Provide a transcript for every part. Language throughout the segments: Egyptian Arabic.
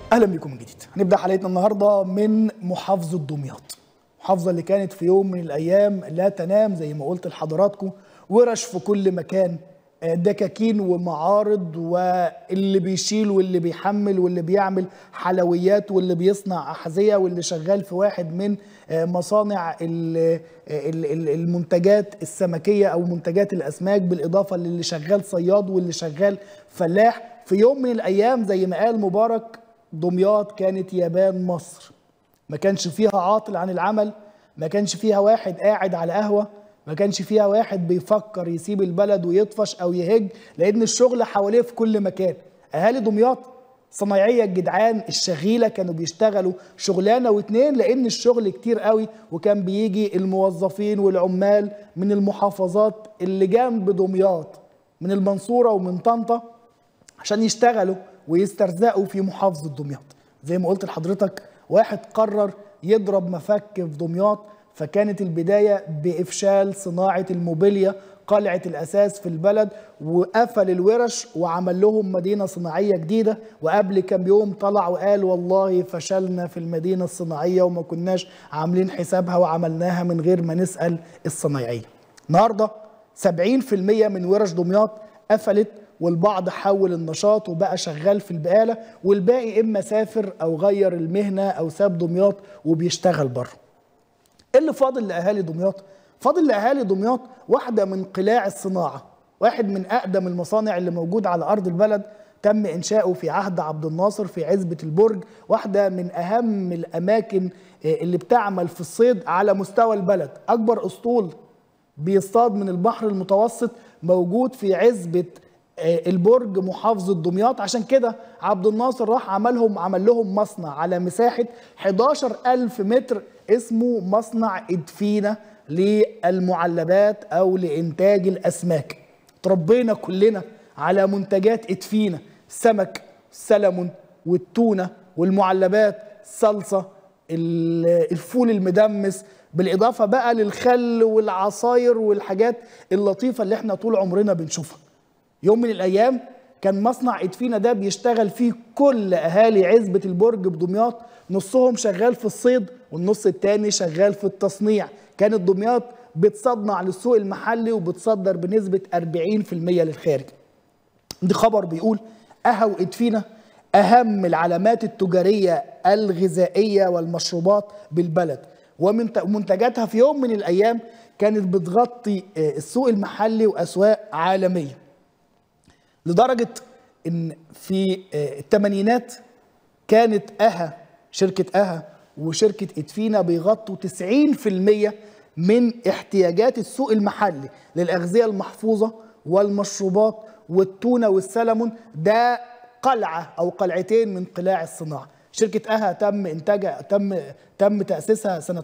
اهلا بكم من جديد هنبدا حلقتنا النهارده من محافظه دمياط المحافظه اللي كانت في يوم من الايام لا تنام زي ما قلت لحضراتكم ورش في كل مكان آه، دكاكين ومعارض واللي بيشيل واللي بيحمل واللي بيعمل حلويات واللي بيصنع احذيه واللي شغال في واحد من آه، مصانع ال- ال- ال- المنتجات السمكيه او منتجات الاسماك بالاضافه للي شغال صياد واللي شغال فلاح في يوم من الايام زي ما قال مبارك دمياط كانت يابان مصر ما كانش فيها عاطل عن العمل ما كانش فيها واحد قاعد على قهوة ما كانش فيها واحد بيفكر يسيب البلد ويطفش أو يهج لأن الشغل حواليه في كل مكان أهالي دمياط صنايعية الجدعان الشغيلة كانوا بيشتغلوا شغلانة واتنين لأن الشغل كتير قوي وكان بيجي الموظفين والعمال من المحافظات اللي جنب دمياط من المنصورة ومن طنطا عشان يشتغلوا ويسترزقوا في محافظة دمياط زي ما قلت لحضرتك واحد قرر يضرب مفك في دمياط فكانت البداية بإفشال صناعة الموبيليا قلعة الأساس في البلد وقفل الورش وعمل لهم مدينة صناعية جديدة وقبل كام يوم طلع وقال والله فشلنا في المدينة الصناعية وما كناش عاملين حسابها وعملناها من غير ما نسأل الصنايعية النهاردة 70% من ورش دمياط قفلت والبعض حول النشاط وبقى شغال في البقالة والباقي إما سافر أو غير المهنة أو ساب دمياط وبيشتغل بره ايه اللي فاضل لاهالي دمياط؟ فاضل لاهالي دمياط واحده من قلاع الصناعه، واحد من اقدم المصانع اللي موجود على ارض البلد تم انشاؤه في عهد عبد الناصر في عزبه البرج، واحده من اهم الاماكن آه، اللي بتعمل في الصيد على مستوى البلد، اكبر اسطول بيصطاد من البحر المتوسط موجود في عزبة آه، البرج محافظة دمياط عشان كده عبد الناصر راح عملهم عمل لهم مصنع على مساحة 11 ألف متر اسمه مصنع إدفينة للمعلبات أو لإنتاج الأسماك تربينا كلنا على منتجات إدفينة السمك السلمون والتونة والمعلبات الصلصة ال- الفول المدمس بالاضافه بقى للخل والعصاير والحاجات اللطيفه اللي احنا طول عمرنا بنشوفها يوم من الايام كان مصنع ادفينا ده بيشتغل فيه كل اهالي عزبه البرج بدمياط نصهم شغال في الصيد والنص التاني شغال في التصنيع كانت دمياط بتصنع للسوق المحلي وبتصدر بنسبه 40% للخارج دي خبر بيقول أها وإدفينا أهم العلامات التجارية الغذائية والمشروبات بالبلد ومنتجاتها في يوم من الأيام كانت بتغطي آه، السوق المحلي وأسواق عالمية لدرجة إن في آه، الثمانينات كانت أها شركة أها وشركة إدفينا بيغطوا 90% من احتياجات السوق المحلي للأغذية المحفوظة والمشروبات والتونة والسلمون ده قلعة أو قلعتين من قلاع الصناعة شركة أها تم إنتاجها تم تم تأسيسها سنة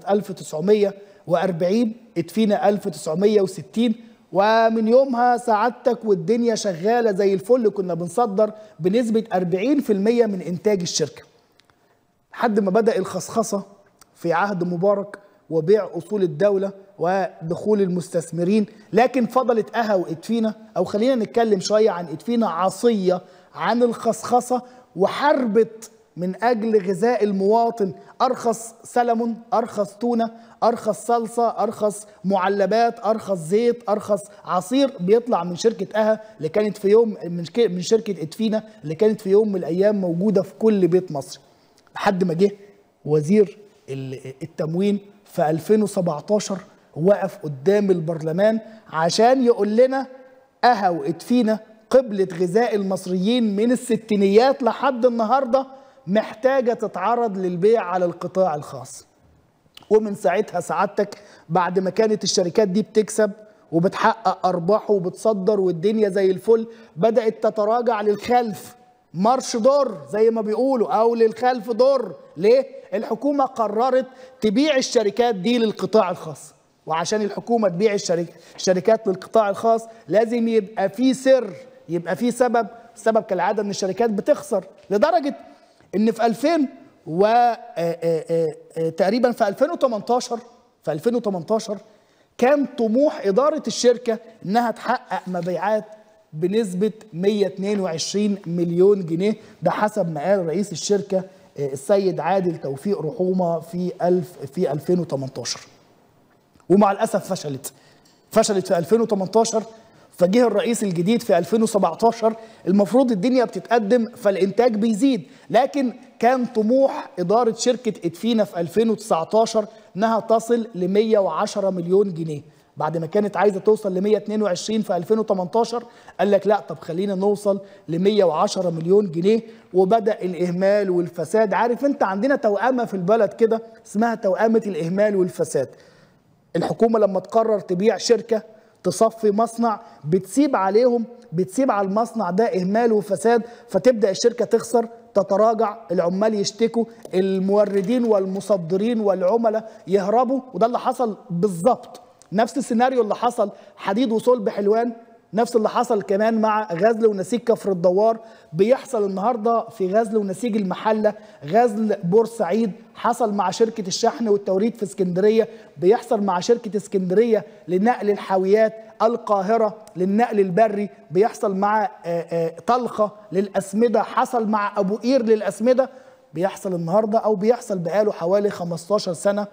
1940 إدفينا 1960 ومن يومها سعادتك والدنيا شغالة زي الفل كنا بنصدر بنسبة 40% من إنتاج الشركة لحد ما بدأ الخصخصة في عهد مبارك وبيع أصول الدولة ودخول المستثمرين لكن فضلت أها وإدفينا أو خلينا نتكلم شوية عن إدفينا عصية عن الخصخصة وحربت من أجل غذاء المواطن أرخص سلمون أرخص تونة أرخص صلصة أرخص معلبات أرخص زيت أرخص عصير بيطلع من شركة أها اللي كانت في يوم من ك- من شركة إدفينا اللي كانت في يوم من الأيام موجودة في كل بيت مصري لحد ما جه وزير ال- التموين في 2017 وقف قدام البرلمان عشان يقول لنا أها وإدفينا قبلة غذاء المصريين من الستينيات لحد النهاردة محتاجة تتعرض للبيع على القطاع الخاص ومن ساعتها سعادتك بعد ما كانت الشركات دي بتكسب وبتحقق ارباح وبتصدر والدنيا زي الفل بدات تتراجع للخلف مارش دور زي ما بيقولوا او للخلف دور ليه الحكومه قررت تبيع الشركات دي للقطاع الخاص وعشان الحكومه تبيع الشرك... الشركات للقطاع الخاص لازم يبقى في سر يبقى في سبب السبب كالعاده ان الشركات بتخسر لدرجه ان في 2000 و آه، آه، آه، تقريبا في 2018 في 2018 كان طموح اداره الشركه انها تحقق مبيعات بنسبه 122 مليون جنيه ده حسب ما قال رئيس الشركه السيد عادل توفيق رحومه في 1000 في 2018 ومع الاسف فشلت فشلت في 2018 فجه الرئيس الجديد في 2017 المفروض الدنيا بتتقدم فالانتاج بيزيد لكن كان طموح اداره شركه ادفينا في 2019 انها تصل ل 110 مليون جنيه بعد ما كانت عايزه توصل ل 122 في 2018 قال لك لا طب خلينا نوصل ل 110 مليون جنيه وبدا الاهمال والفساد عارف انت عندنا توأمه في البلد كده اسمها توأمه الاهمال والفساد الحكومه لما تقرر تبيع شركه تصفي مصنع بتسيب عليهم بتسيب على المصنع ده اهمال وفساد فتبدا الشركه تخسر تتراجع العمال يشتكوا الموردين والمصدرين والعملاء يهربوا وده اللي حصل بالظبط نفس السيناريو اللي حصل حديد وصلب حلوان نفس اللي حصل كمان مع غزل ونسيج كفر الدوار بيحصل النهارده في غزل ونسيج المحله غزل بورسعيد حصل مع شركه الشحن والتوريد في اسكندريه بيحصل مع شركه اسكندريه لنقل الحاويات القاهره للنقل البري بيحصل مع طلخه للاسمده حصل مع ابو قير للاسمده بيحصل النهارده او بيحصل بقاله حوالي 15 سنه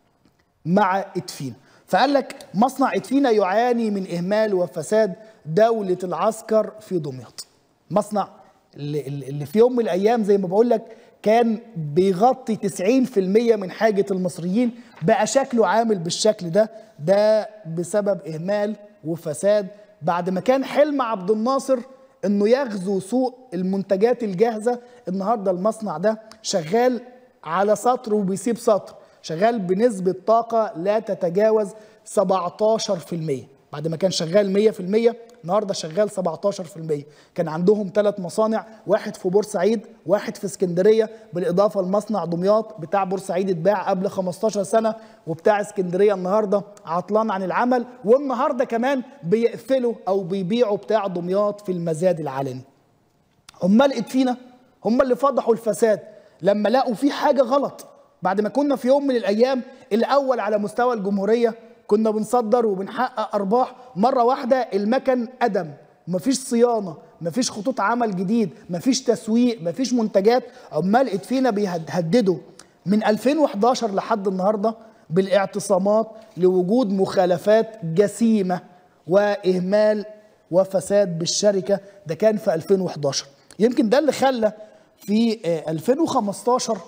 مع ادفين فقال لك مصنع ادفينا يعاني من اهمال وفساد دوله العسكر في دمياط مصنع اللي, اللي في يوم من الايام زي ما بقول لك كان بيغطي 90% من حاجه المصريين بقى شكله عامل بالشكل ده ده بسبب اهمال وفساد بعد ما كان حلم عبد الناصر انه يغزو سوق المنتجات الجاهزه النهارده المصنع ده شغال على سطر وبيسيب سطر شغال بنسبة طاقة لا تتجاوز 17% بعد ما كان شغال 100% النهارده شغال 17% كان عندهم ثلاث مصانع واحد في بورسعيد واحد في اسكندريه بالاضافه لمصنع دمياط بتاع بورسعيد اتباع قبل 15 سنه وبتاع اسكندريه النهارده عطلان عن العمل والنهارده كمان بيقفلوا او بيبيعوا بتاع دمياط في المزاد العلني عمال ادفينا هم اللي فضحوا الفساد لما لقوا في حاجه غلط بعد ما كنا في يوم من الايام الاول على مستوى الجمهوريه كنا بنصدر وبنحقق ارباح مره واحده المكن قدم مفيش صيانه مفيش خطوط عمل جديد مفيش تسويق مفيش منتجات عمال ادفينا بيهددوا من 2011 لحد النهارده بالاعتصامات لوجود مخالفات جسيمه واهمال وفساد بالشركه ده كان في 2011 يمكن ده اللي خلى في 2015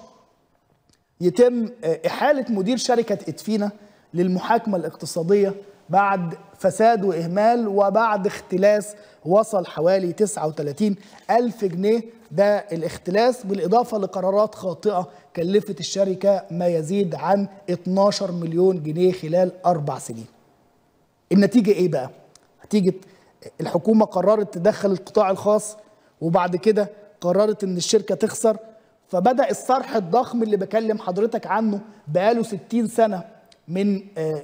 يتم إحالة مدير شركة إدفينا للمحاكمة الاقتصادية بعد فساد وإهمال وبعد اختلاس وصل حوالي 39 ألف جنيه ده الاختلاس بالإضافة لقرارات خاطئة كلفت الشركة ما يزيد عن 12 مليون جنيه خلال أربع سنين النتيجة إيه بقى؟ نتيجة الحكومة قررت تدخل القطاع الخاص وبعد كده قررت ان الشركة تخسر فبدأ الصرح الضخم اللي بكلم حضرتك عنه بقاله 60 سنة من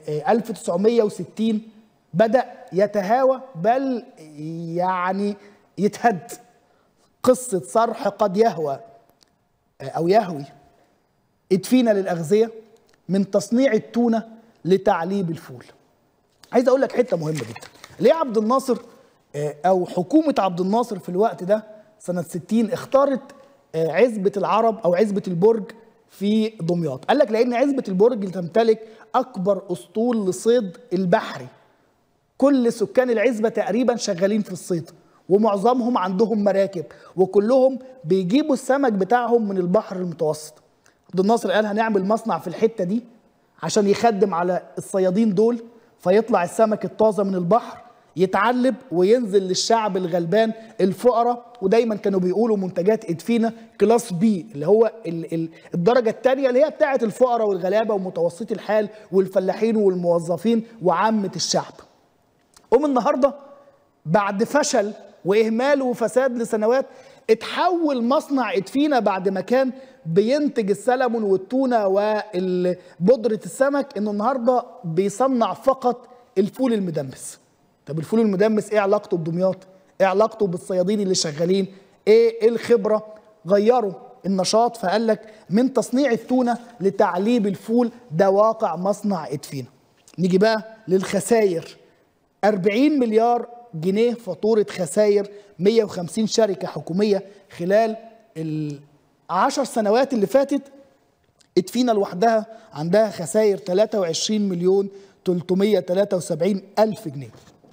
1960 بدأ يتهاوى بل يعني يتهد قصة صرح قد يهوى أو يهوي ادفينا للأغذية من تصنيع التونة لتعليب الفول عايز أقول لك حتة مهمة جدا ليه عبد الناصر أو حكومة عبد الناصر في الوقت ده سنة 60 اختارت عزبة العرب أو عزبة البرج في دمياط قال لك لأن عزبة البرج تمتلك أكبر أسطول لصيد البحري كل سكان العزبة تقريبا شغالين في الصيد ومعظمهم عندهم مراكب وكلهم بيجيبوا السمك بتاعهم من البحر المتوسط عبد الناصر قال هنعمل مصنع في الحتة دي عشان يخدم على الصيادين دول فيطلع السمك الطازة من البحر يتعلب وينزل للشعب الغلبان الفقراء ودايما كانوا بيقولوا منتجات ادفينا كلاس بي اللي هو ال ال الدرجه الثانيه اللي هي بتاعه الفقراء والغلابه ومتوسطي الحال والفلاحين والموظفين وعامه الشعب. قوم النهارده بعد فشل واهمال وفساد لسنوات اتحول مصنع ادفينا بعد ما كان بينتج السلمون والتونه وبودره السمك انه النهارده بيصنع فقط الفول المدمس. طب الفول المدمس ايه علاقته بدمياط؟ ايه علاقته بالصيادين اللي شغالين؟ ايه ايه الخبره؟ غيروا النشاط فقال لك من تصنيع التونه لتعليب الفول ده واقع مصنع ادفينا. نيجي بقى للخسائر 40 مليار جنيه فاتوره خسائر 150 شركه حكوميه خلال 10 سنوات اللي فاتت ادفينا لوحدها عندها خسائر 23 مليون 373 ألف جنيه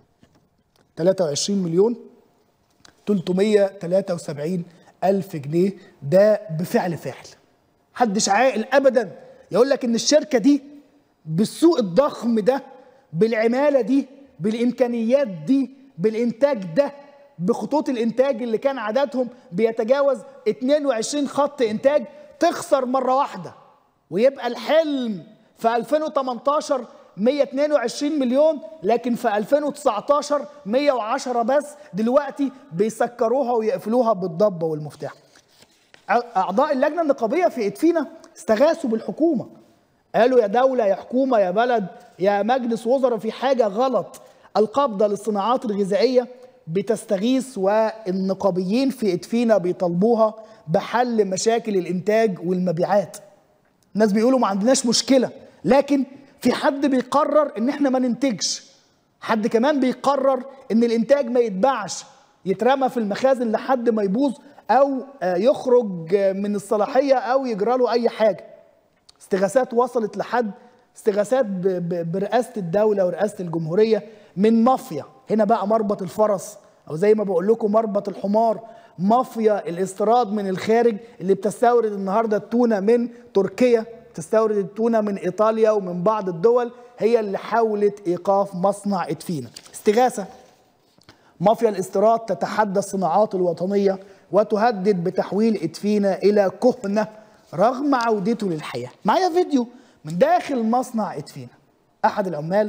23 مليون 373 ألف جنيه ده بفعل فاعل محدش عاقل أبدا يقول لك إن الشركة دي بالسوق الضخم ده بالعمالة دي بالإمكانيات دي بالإنتاج ده بخطوط الإنتاج اللي كان عددهم بيتجاوز 22 خط إنتاج تخسر مرة واحدة ويبقى الحلم في 2018 122 مليون لكن في 2019 110 بس دلوقتي بيسكروها ويقفلوها بالضبة والمفتاح أعضاء اللجنة النقابية في إدفينا استغاثوا بالحكومة قالوا يا دولة يا حكومة يا بلد يا مجلس وزراء في حاجة غلط القبضة للصناعات الغذائية بتستغيث والنقابيين في إدفينا بيطالبوها بحل مشاكل الإنتاج والمبيعات الناس بيقولوا ما عندناش مشكلة لكن في حد بيقرر ان احنا ما ننتجش حد كمان بيقرر ان الانتاج ما يتباعش يترمى في المخازن لحد ما يبوظ او يخرج من الصلاحية او يجرى له اي حاجة استغاثات وصلت لحد استغاثات برئاسة الدولة ورئاسة الجمهورية من مافيا هنا بقى مربط الفرس او زي ما بقول لكم مربط الحمار مافيا الاستيراد من الخارج اللي بتستورد النهارده التونه من تركيا تستورد التونه من ايطاليا ومن بعض الدول هي اللي حاولت ايقاف مصنع ادفينا استغاثه مافيا الاستيراد تتحدى الصناعات الوطنيه وتهدد بتحويل ادفينا الى كهنه رغم عودته للحياه معايا فيديو من داخل مصنع ادفينا احد العمال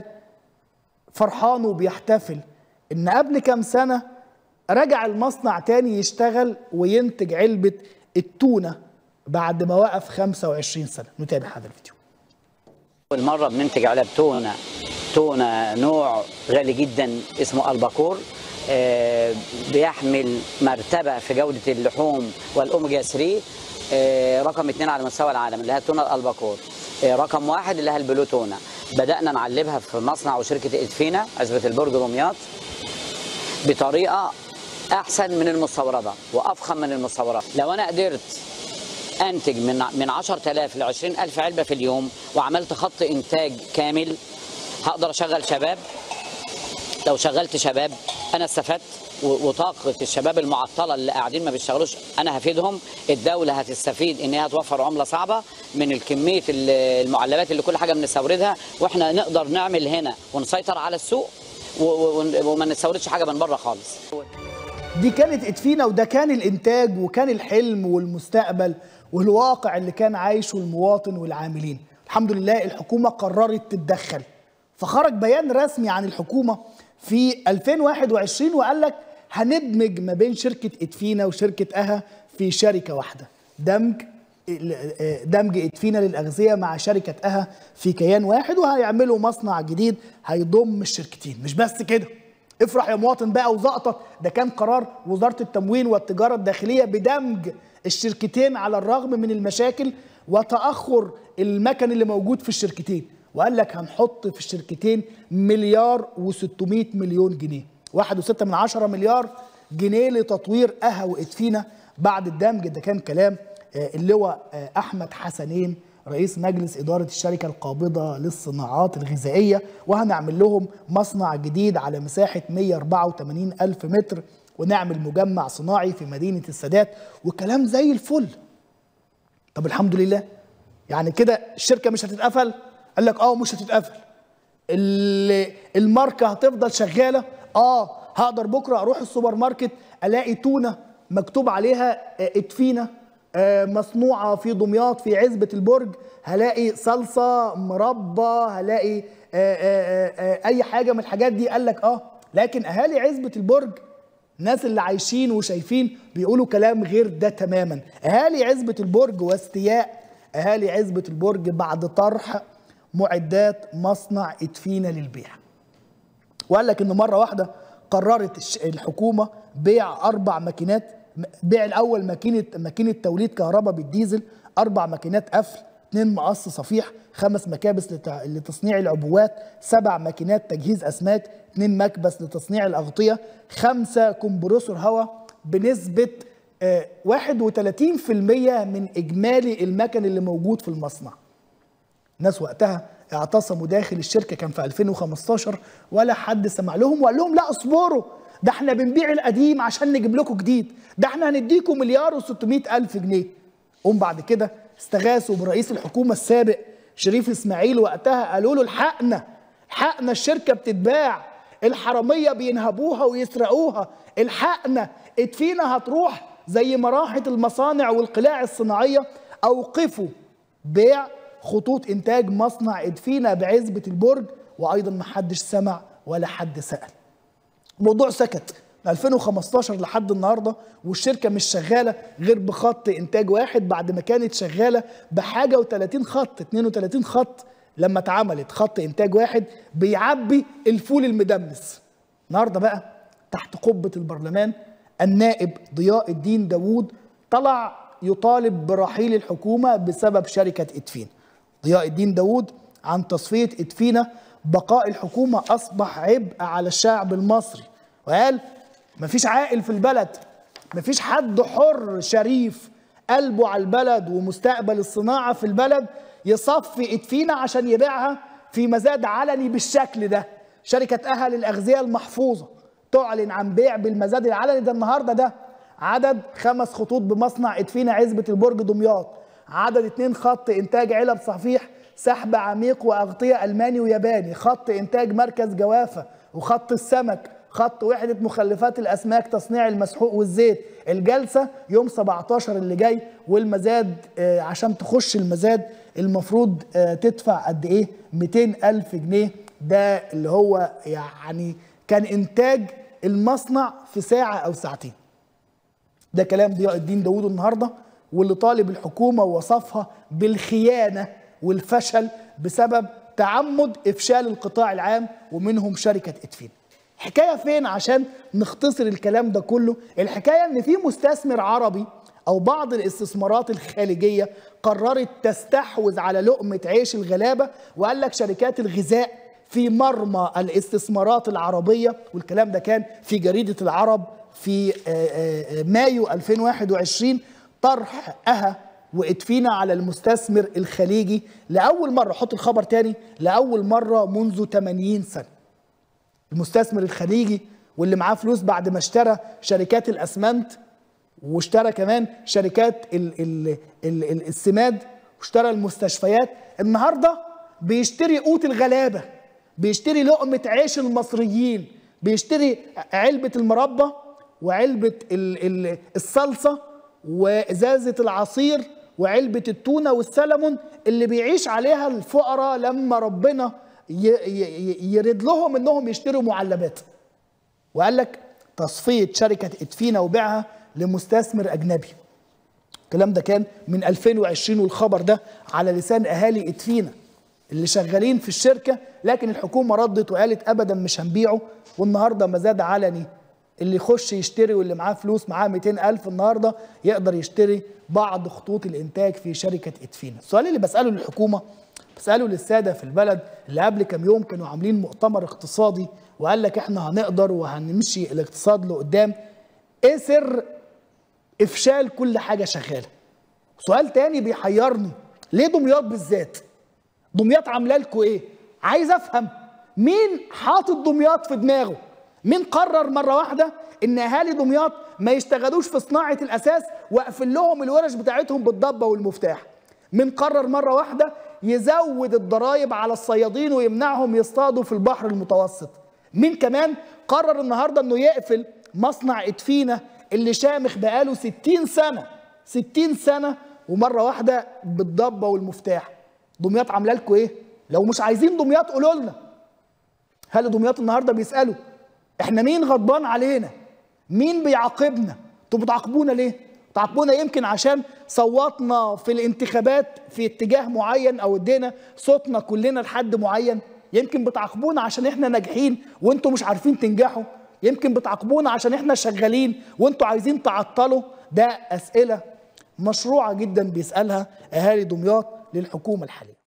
فرحان وبيحتفل ان قبل كام سنه رجع المصنع تاني يشتغل وينتج علبه التونه بعد ما وقف 25 سنه نتابع هذا الفيديو اول مره بننتج علب تونه تونه نوع غالي جدا اسمه الباكور آه بيحمل مرتبه في جوده اللحوم والاوميجا 3 آه رقم اثنين على مستوى العالم اللي هي التونه الالباكور آه رقم واحد اللي هي البلوتونه بدانا نعلبها في مصنع وشركه ادفينا عزبه البرج دمياط بطريقه احسن من المستورده وافخم من المستورده لو انا قدرت انتج من من 10000 ل 20000 علبه في اليوم وعملت خط انتاج كامل هقدر اشغل شباب لو شغلت شباب انا استفدت وطاقه الشباب المعطله اللي قاعدين ما بيشتغلوش انا هفيدهم الدوله هتستفيد ان هي توفر عمله صعبه من الكميه المعلبات اللي كل حاجه بنستوردها واحنا نقدر نعمل هنا ونسيطر على السوق وما نستوردش حاجه من بره خالص دي كانت ادفينا وده كان الانتاج وكان الحلم والمستقبل والواقع اللي كان عايشه المواطن والعاملين الحمد لله الحكومه قررت تتدخل فخرج بيان رسمي عن الحكومه في 2021 وقال لك هندمج ما بين شركه ادفينا وشركه اها في شركه واحده دمج دمج ادفينا للاغذيه مع شركه اها في كيان واحد وهيعملوا مصنع جديد هيضم الشركتين مش بس كده افرح يا مواطن بقى وزقطط ده كان قرار وزاره التموين والتجاره الداخليه بدمج الشركتين على الرغم من المشاكل وتاخر المكن اللي موجود في الشركتين وقال لك هنحط في الشركتين مليار و600 مليون جنيه واحد وستة من عشرة مليار جنيه لتطوير أها وإدفينا بعد الدمج ده كان كلام اللواء أحمد حسنين رئيس مجلس إدارة الشركة القابضة للصناعات الغذائية وهنعمل لهم مصنع جديد على مساحة 184 ألف متر ونعمل مجمع صناعي في مدينة السادات وكلام زي الفل طب الحمد لله يعني كده الشركة مش هتتقفل قال لك اه مش هتتقفل الماركة هتفضل شغالة اه هقدر بكرة اروح السوبر ماركت الاقي تونة مكتوب عليها ادفينا مصنوعة في دمياط في عزبة البرج هلاقي صلصة مربى هلاقي أي حاجة من الحاجات دي قال لك آه لكن أهالي عزبة البرج الناس اللي عايشين وشايفين بيقولوا كلام غير ده تماما أهالي عزبة البرج واستياء أهالي عزبة البرج بعد طرح معدات مصنع ادفينا للبيع وقال لك إن مرة واحدة قررت الحكومة بيع أربع ماكينات بيع الاول ماكينه ماكينه توليد كهرباء بالديزل اربع ماكينات قفل اثنين مقص صفيح خمس مكابس لتصنيع العبوات سبع ماكينات تجهيز اسماك اثنين مكبس لتصنيع الاغطيه خمسه كمبرسور هواء بنسبه آه، 31% من اجمالي المكن اللي موجود في المصنع الناس وقتها اعتصموا داخل الشركه كان في 2015 ولا حد سمع لهم وقال لهم لا اصبروا ده احنا بنبيع القديم عشان نجيب لكم جديد ده احنا هنديكم مليار و600 الف جنيه قوم بعد كده استغاثوا برئيس الحكومه السابق شريف اسماعيل وقتها قالوا له الحقنا الحقنا الشركه بتتباع الحراميه بينهبوها ويسرقوها الحقنا ادفينا هتروح زي ما راحت المصانع والقلاع الصناعيه اوقفوا بيع خطوط انتاج مصنع ادفينا بعزبه البرج وايضا ما حدش سمع ولا حد سال الموضوع سكت من 2015 لحد النهارده والشركه مش شغاله غير بخط انتاج واحد بعد ما كانت شغاله بحاجه و30 خط 32 خط لما اتعملت خط انتاج واحد بيعبي الفول المدمس النهارده بقى تحت قبه البرلمان النائب ضياء الدين داوود طلع يطالب برحيل الحكومه بسبب شركه ادفين ضياء الدين داوود عن تصفيه ادفينا بقاء الحكومه اصبح عبء على الشعب المصري وقال مفيش عاقل في البلد مفيش حد حر شريف قلبه على البلد ومستقبل الصناعه في البلد يصفي ادفينا عشان يبيعها في مزاد علني بالشكل ده شركه اهل الاغذيه المحفوظه تعلن عن بيع بالمزاد العلني ده النهارده ده عدد خمس خطوط بمصنع ادفينا عزبه البرج دمياط عدد اتنين خط انتاج علب صفيح سحب عميق واغطيه الماني وياباني خط انتاج مركز جوافه وخط السمك خط وحده مخلفات الاسماك تصنيع المسحوق والزيت الجلسه يوم 17 اللي جاي والمزاد آه، عشان تخش المزاد المفروض آه، تدفع قد ايه 200 الف جنيه ده اللي هو يعني كان انتاج المصنع في ساعه او ساعتين ده كلام ضياء الدين داوود النهارده واللي طالب الحكومه ووصفها بالخيانه والفشل بسبب تعمد افشال القطاع العام ومنهم شركه ادفين. الحكايه فين عشان نختصر الكلام ده كله؟ الحكايه ان في مستثمر عربي او بعض الاستثمارات الخارجيه قررت تستحوذ على لقمه عيش الغلابه وقال لك شركات الغذاء في مرمى الاستثمارات العربيه والكلام ده كان في جريده العرب في آه، آه، آه، مايو 2021 طرح أها وادفينا على المستثمر الخليجي لأول مرة حط الخبر تاني لأول مرة منذ 80 سنة المستثمر الخليجي واللي معاه فلوس بعد ما اشترى شركات الأسمنت واشترى كمان شركات ال ال ال ال السماد واشترى المستشفيات النهارده بيشتري قوت الغلابه بيشتري لقمه عيش المصريين بيشتري علبه المربى وعلبه ال ال الصلصه وازازه العصير وعلبه التونه والسلمون اللي بيعيش عليها الفقراء لما ربنا ي- ي- يرد لهم انهم يشتروا معلبات وقال لك تصفيه شركه ادفينا وبيعها لمستثمر اجنبي الكلام ده كان من 2020 والخبر ده على لسان اهالي ادفينا اللي شغالين في الشركه لكن الحكومه ردت وقالت ابدا مش هنبيعه والنهارده مزاد علني اللي يخش يشتري واللي معاه فلوس معاه 200 ألف النهارده يقدر يشتري بعض خطوط الإنتاج في شركة إدفينا السؤال اللي بسأله للحكومة بسأله للسادة في البلد اللي قبل كام يوم كانوا عاملين مؤتمر اقتصادي وقال لك احنا هنقدر وهنمشي الاقتصاد لقدام ايه سر افشال كل حاجه شغاله سؤال تاني بيحيرني ليه دمياط بالذات دمياط عامله لكم ايه عايز افهم مين حاطط دمياط في دماغه مين قرر مره واحده ان اهالي دمياط ما يشتغلوش في صناعه الاساس واقفل لهم الورش بتاعتهم بالضبه والمفتاح مين قرر مره واحده يزود الضرائب على الصيادين ويمنعهم يصطادوا في البحر المتوسط مين كمان قرر النهارده انه يقفل مصنع ادفينا اللي شامخ بقاله 60 سنه 60 سنه ومره واحده بالضبه والمفتاح دمياط عامله لكم ايه لو مش عايزين دمياط قولوا لنا هل دمياط النهارده بيسالوا احنا مين غضبان علينا مين بيعاقبنا انتوا بتعاقبونا ليه تعاقبونا يمكن عشان صوتنا في الانتخابات في اتجاه معين او ادينا صوتنا كلنا لحد معين يمكن بتعاقبونا عشان احنا ناجحين وانتوا مش عارفين تنجحوا يمكن بتعاقبونا عشان احنا شغالين وانتوا عايزين تعطلوا ده اسئله مشروعه جدا بيسالها اهالي دمياط للحكومه الحاليه